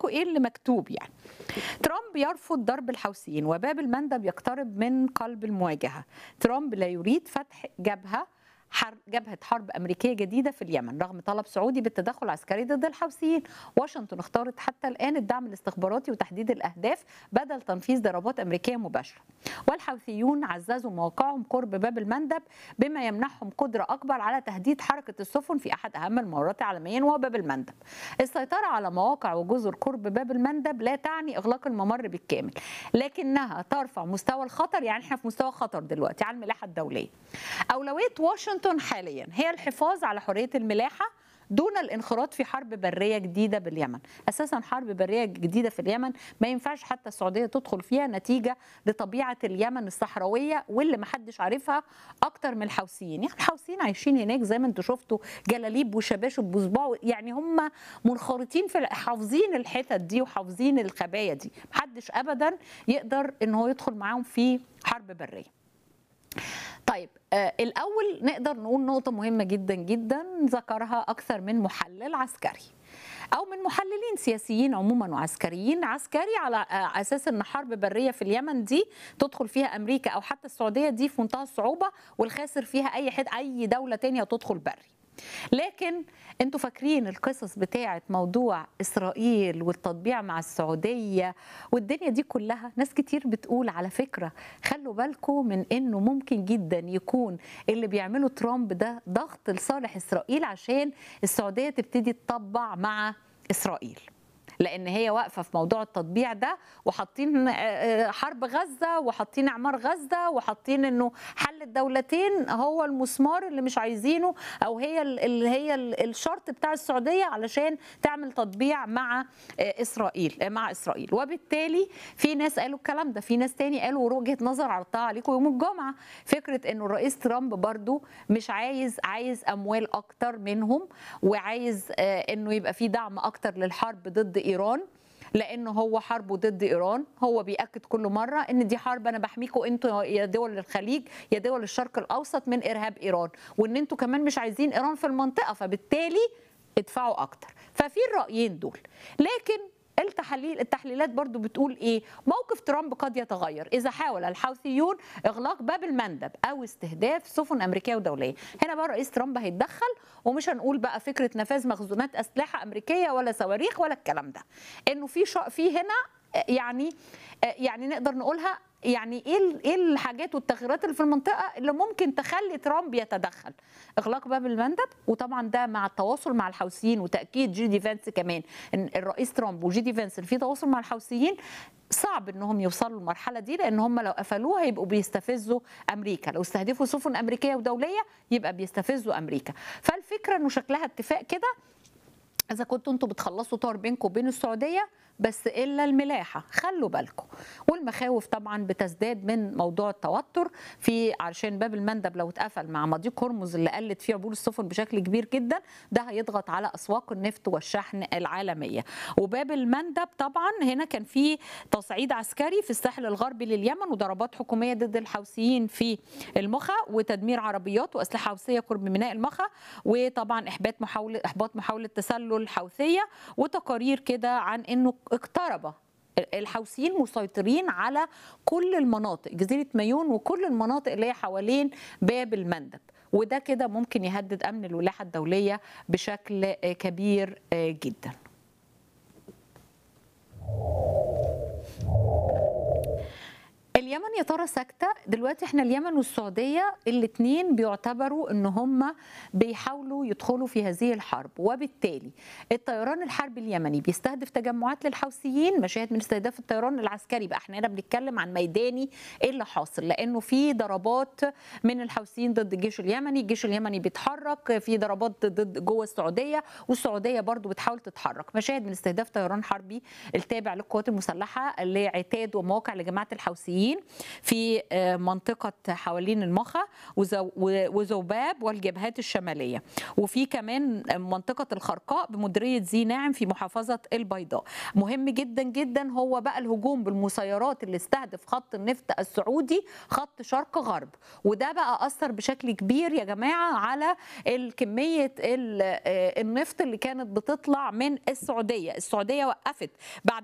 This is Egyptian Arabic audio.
لكم ايه اللي مكتوب يعني ترامب يرفض ضرب الحوثيين وباب المندب يقترب من قلب المواجهه ترامب لا يريد فتح جبهه حرب جبهه حرب امريكيه جديده في اليمن رغم طلب سعودي بالتدخل العسكري ضد الحوثيين واشنطن اختارت حتى الان الدعم الاستخباراتي وتحديد الاهداف بدل تنفيذ ضربات امريكيه مباشره والحوثيون عززوا مواقعهم قرب باب المندب بما يمنحهم قدره اكبر على تهديد حركه السفن في احد اهم الممرات عالميا وهو باب المندب السيطره على مواقع وجزر قرب باب المندب لا تعني اغلاق الممر بالكامل لكنها ترفع مستوى الخطر يعني احنا في مستوى خطر دلوقتي على الملاحه الدوليه اولويه واشنطن حاليا هي الحفاظ على حريه الملاحه دون الانخراط في حرب بريه جديده باليمن، اساسا حرب بريه جديده في اليمن ما ينفعش حتى السعوديه تدخل فيها نتيجه لطبيعه اليمن الصحراويه واللي ما حدش عارفها اكتر من الحوثيين، يعني الحوثيين عايشين هناك زي ما انتم شفتوا جلاليب وشباشب بصباع يعني هم منخرطين في حافظين الحتت دي وحافظين الخبايا دي، محدش ابدا يقدر ان هو يدخل معاهم في حرب بريه. طيب آه الاول نقدر نقول نقطه مهمه جدا جدا ذكرها اكثر من محلل عسكري او من محللين سياسيين عموما وعسكريين عسكري على اساس ان حرب بريه في اليمن دي تدخل فيها امريكا او حتى السعوديه دي في منتهى الصعوبه والخاسر فيها اي حد اي دوله تانية تدخل بري لكن انتوا فاكرين القصص بتاعه موضوع اسرائيل والتطبيع مع السعوديه والدنيا دي كلها ناس كتير بتقول على فكره خلوا بالكم من انه ممكن جدا يكون اللي بيعمله ترامب ده ضغط لصالح اسرائيل عشان السعوديه تبتدي تطبع مع اسرائيل لان هي واقفه في موضوع التطبيع ده وحاطين حرب غزه وحاطين اعمار غزه وحاطين انه حل الدولتين هو المسمار اللي مش عايزينه او هي اللي هي الشرط بتاع السعوديه علشان تعمل تطبيع مع اسرائيل مع اسرائيل وبالتالي في ناس قالوا الكلام ده في ناس تاني قالوا وجهه نظر عرضتها عليكم يوم الجمعه فكره انه الرئيس ترامب برضو مش عايز عايز اموال اكتر منهم وعايز انه يبقى في دعم اكتر للحرب ضد ايران لانه هو حربه ضد ايران هو بياكد كل مره ان دي حرب انا بحميكم انتوا يا دول الخليج يا دول الشرق الاوسط من ارهاب ايران وان انتوا كمان مش عايزين ايران في المنطقه فبالتالي ادفعوا اكتر ففي الرايين دول لكن التحليل التحليلات برضو بتقول ايه موقف ترامب قد يتغير اذا حاول الحوثيون اغلاق باب المندب او استهداف سفن امريكيه ودوليه هنا بقى رئيس ترامب هيتدخل ومش هنقول بقى فكره نفاذ مخزونات اسلحه امريكيه ولا صواريخ ولا الكلام ده انه في في هنا يعني يعني نقدر نقولها يعني ايه ايه الحاجات والتغييرات اللي في المنطقه اللي ممكن تخلي ترامب يتدخل اغلاق باب المندب وطبعا ده مع التواصل مع الحوثيين وتاكيد جي دي فانس كمان ان الرئيس ترامب وجي دي فانس في تواصل مع الحوثيين صعب انهم يوصلوا للمرحله دي لان هم لو قفلوها يبقوا بيستفزوا امريكا لو استهدفوا سفن امريكيه ودوليه يبقى بيستفزوا امريكا فالفكره انه شكلها اتفاق كده اذا كنتوا انتوا بتخلصوا طار بينكم وبين السعوديه بس الا الملاحه خلوا بالكم والمخاوف طبعا بتزداد من موضوع التوتر في علشان باب المندب لو اتقفل مع مضيق هرمز اللي قلت فيه عبور السفن بشكل كبير جدا ده هيضغط على اسواق النفط والشحن العالميه وباب المندب طبعا هنا كان في تصعيد عسكري في الساحل الغربي لليمن وضربات حكوميه ضد الحوثيين في المخا وتدمير عربيات واسلحه حوثيه قرب ميناء المخا وطبعا احباط محاوله احباط محاوله تسلل الحوثيه وتقارير كده عن انه اقترب الحوثيين مسيطرين على كل المناطق جزيره مايون وكل المناطق اللي هي حوالين باب المندب وده كده ممكن يهدد امن الولاحه الدوليه بشكل كبير جدا اليمن يا ترى ساكته دلوقتي احنا اليمن والسعوديه الاثنين بيعتبروا ان هم بيحاولوا يدخلوا في هذه الحرب وبالتالي الطيران الحربي اليمني بيستهدف تجمعات للحوثيين مشاهد من استهداف الطيران العسكري بقى احنا هنا بنتكلم عن ميداني ايه اللي حاصل لانه في ضربات من الحوثيين ضد الجيش اليمني الجيش اليمني بيتحرك في ضربات ضد جوه السعوديه والسعوديه برضو بتحاول تتحرك مشاهد من استهداف طيران حربي التابع للقوات المسلحه لعتاد ومواقع لجماعه الحوثيين المسلمين في منطقة حوالين المخا وذوباب والجبهات الشمالية وفي كمان منطقة الخرقاء بمديرية ذي ناعم في محافظة البيضاء مهم جدا جدا هو بقى الهجوم بالمسيرات اللي استهدف خط النفط السعودي خط شرق غرب وده بقى أثر بشكل كبير يا جماعة على كمية النفط اللي كانت بتطلع من السعودية السعودية وقفت بعد